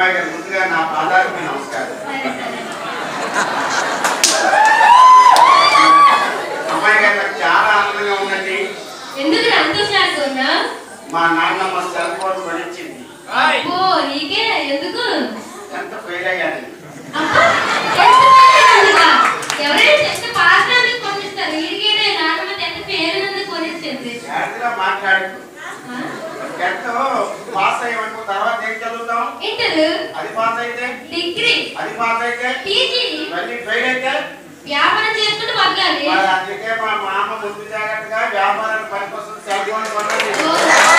అమ్మాయి గారు ముందుగా నా పాదాలకు నమస్కారం సరే సరే అమ్మాయి గారు నాకు చాలా ఆనందంగా ఉందండి ఎందుకు సంతోషాడుతున్నా మా నాన్నమ్మ సెల్ ఫోన్ కొనిచ్చింది ఓ నీకే ఎందుకు ఎంత ఫెయిల్ అయ్యాను అబ్బా, ఎంత పేరునందుకా? ఎవరైనా టెన్త్ పాస్ అయినందుకు కొనిస్తారు వీడికేనే నాన్నమ్మ టెన్త్ పేరునందుకు కొనిచ్చింది జాగ్రత్తగా మాట్లాడు ఆ? టెన్త్ పాస్ అయ్యామనుకో తర్వాత ఏం చదువుతాం ఇంటర్ అది పాస్ అయితే డిగ్రీ అది పాస్ అయితే పీజీ ఇవన్నీ ఫెయిల్ అయితే వ్యాపారం చేసుకుంటూ బతకాలి మరి అందుకే మా మామ ముందు జాగ్రత్తగా వ్యాపారానికి పనికొస్తుంది సెల్ ఫోన్ కొన్నది ఓ,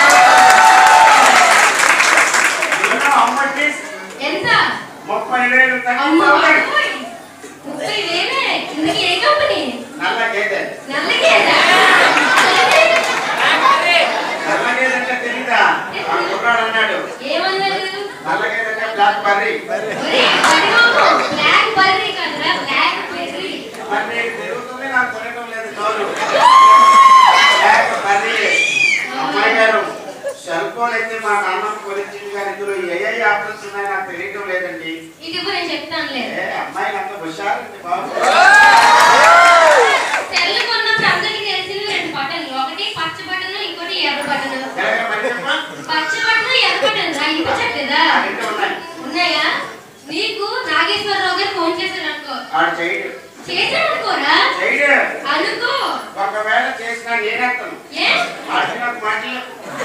ఎన్నో అమ్మకి ఎంత ముప్పై వేలు అమ్మ తగ్గించాలి బాబోయ్. ముప్పై వేలే ఇందుకు ఏ కంపెనీ నల్ల గేదె నల్లగేదా నల్ల గేదె అంటే తెలీదా ఆ కుర్రాడు అన్నాడు ఏమన్నారు నల్ల గేదె అంటే బ్లాక్ బర్రీ ఒరేయ్, పడిపోకు. బ్లాక్ బర్రీ కాదురా బ్లాక్ బెర్రీ మరి నీకు తిరుగుతుంది నాకు కొనడం లేదు నోరు బ్లాక్ బర్రీ అమ్మాయి గారు సెల్ ఫోన్ అయితే మా నాన్న కొనిచ్చింది కానీ ఇందులో ఏ ఏ ఆప్షన్స్ ఉన్నాయో నాకు తెలియటం లేదండి ఇది ఇప్పుడు నేను చెప్తానులే ఏ అమ్మాయి అంత హుషారండి బాబు సెల్ కొన్నప్పుడు అందరికి తెలిసింది రెండు బటన్లు ఒకటి పచ్చ బటన్ ఇంకోటి ఎర్ర బటన్ ఎలాగ మరి చెప్పమా? పచ్చ బటన్ ఎర్ర బటన్ రా ఇవ్వట్లేదా ఆ రెండు ఉన్నాయి ఉన్నాయా నీకు నాగేశ్వరరావు గారు ఫోన్ చేశారు అనుకో ఆడు చేయడు చేశాడు అనుకోరా చేయడు అనుకో ఒకవేళ చేసినా నేనేస్తాను ఏ ఆడికి నాకు మాటలు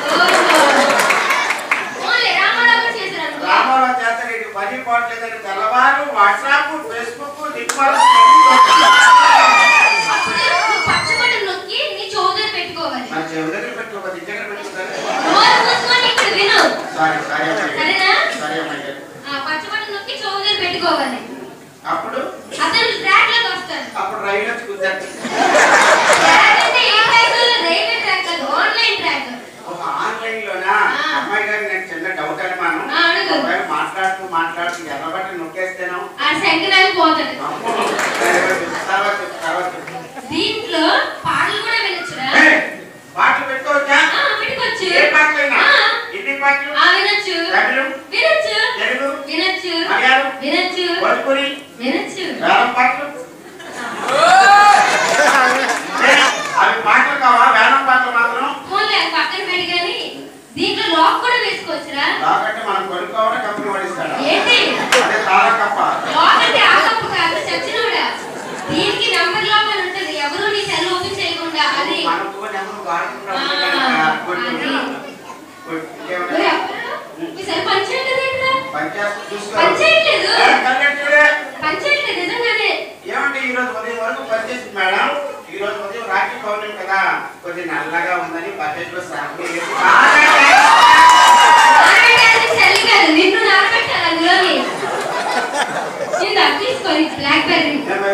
ఓన్లీ రామారావు గారు చేశారు అనుకో రామారావు చేస్తాడు ఇటు పని పోవట్లేదని తెల్లవారు వాట్సాప్ ఫేస్బుక్ దిక్మాలు అప్పుడు నువ్వు పచ్చ బటన్ నొక్కి నీ చౌదరి పెట్టుకోవాలి మన చెవి దగ్గర పెట్టుకో దగ్గర పెట్టుకుంటారు నోరు మూసుకొని ఇక్కడ విను సారీ సారీ అమ్మాయి సరేనా? సరే అమ్మాయి గారు. ఆ పచ్చ బటన్ నొక్కి చౌదరి పెట్టుకోవాలి అప్పుడు అతను ట్రాక్ లోకి వస్తాడు అప్పుడు రైలు వచ్చి కుదరదు ట్రాక్ అంటే ఏ ట్రాక్ రైల్వే ట్రాక్ కాదు ఆన్లైన్ ట్రాక్ ఒక ఆన్లైన్ లోనా ఆ. అమ్మాయి గారు నాకు చిన్న డౌట్ అనుమానం ఆ, అడుగు. ఒకవేళ మాట్లాడుతూ మాట్లాడుతూ ఎర్రబట్టి నొక్కేస్తేనో ఆ శంకరాలు పోతాడు అమ్మో, తర్వాత చెప్పు, తర్వాత చెప్పు, తర్వాత చెప్పు. దీంట్లో పాటలు కూడా వినొచ్చురా ఏయ్, పాటలు పెట్టుకోవచ్చా ఆ, పెట్టుకోవచ్చు ఏ పాటలైనా ఆ, హిందీ పాటలు ఆ, వినొచ్చు తమిళం వినొచ్చు తెలుగు వినొచ్చు మలయాళం వినొచ్చు భోజ్పురి వినొచ్చు వేలం పాటలు ఏయ్, అవి పాటలు కావా వేలం పాటలు మాత్రం ఫోన్లే అది పక్కన పెట్టి కానీ దీంట్లో లాక్ కూడా వేసుకోవచ్చురా రాకంటే మనం కొనుక్కోవడం కంపెనీ పడిస్తాడా ఏంటి అదే తారా కప్ప లాక్ అంటే ఆ కప్పు కాదు చచ్చినోడా దీనికి నెంబర్ లాక్ అని ఉంటుంది ఎవరు నీ సెల్ ఓపెన్ చేయకుండా అది మనం ఫోన్ నెంబర్ వాడుకుంటాం ఆ, కనుక కొట్టు. అది. కొట్టు. ఒరే ఇంకేమన్నా? అప్పుడు మీ సెల్ పనిచేయట్లేదు ఏంట్రా పంచాయతీ చూసుకో పనిచేయట్లేదు ఏ, కళ్ళెత్తి చూడే. పనిచేయట్లేదు నిజంగానే ఏమండి ఈ రోజు ఉదయం వరకు పనిచేసింది మేడం ఈ రోజు ఉదయం రాఖీ పౌర్ణమి కదా కొద్ది నల్లగా ఉందని బకెట్ లో సాగు నానబెట్టాల్సింది చలి కాదు నిన్ను నానబెట్టాలి అందులోని ఇందా తీసుకోని బ్లాక్ బెర్రీ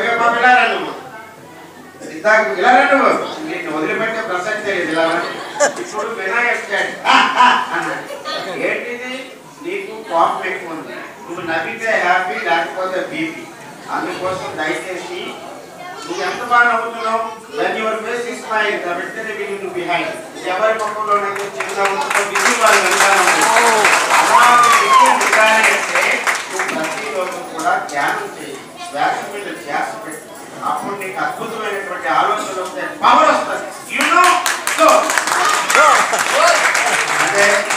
ఇలా రండి నేను వదిలిపెట్టే ప్రసక్తే లేదు ఇలా రండి. ఇప్పుడు వినాయక్ వచ్చాడు. ఆ, ఆ అన్నాడు. ఏంటిది నీకు కోపం ఎక్కువ ఉంది నువ్వు నవ్వితే హ్యాపీ లేకపోతే బీపీ అందుకోసం దయచేసి నువ్వు ఎంత బాగా నవ్వుతున్నావు when your face is smile the వెంటనే బిగిన్ టు బిహైండ్ ఎవరి పక్కలో నాకు చిన్నగా ఉంటుందో బిజీ వాళ్ళు వెనకాల ఉంటారు. అలాగే విజయం ఉండాలి అంటే నువ్వు ప్రతిరోజు కూడా ధ్యానం చేయి శ్వాస మీద ధ్యాస పెట్టు అప్పుడు నీకు అద్భుతమైనటువంటి ఆలోచనలు వస్తాయి పవర్ వస్తుంది యు నో సో అంటే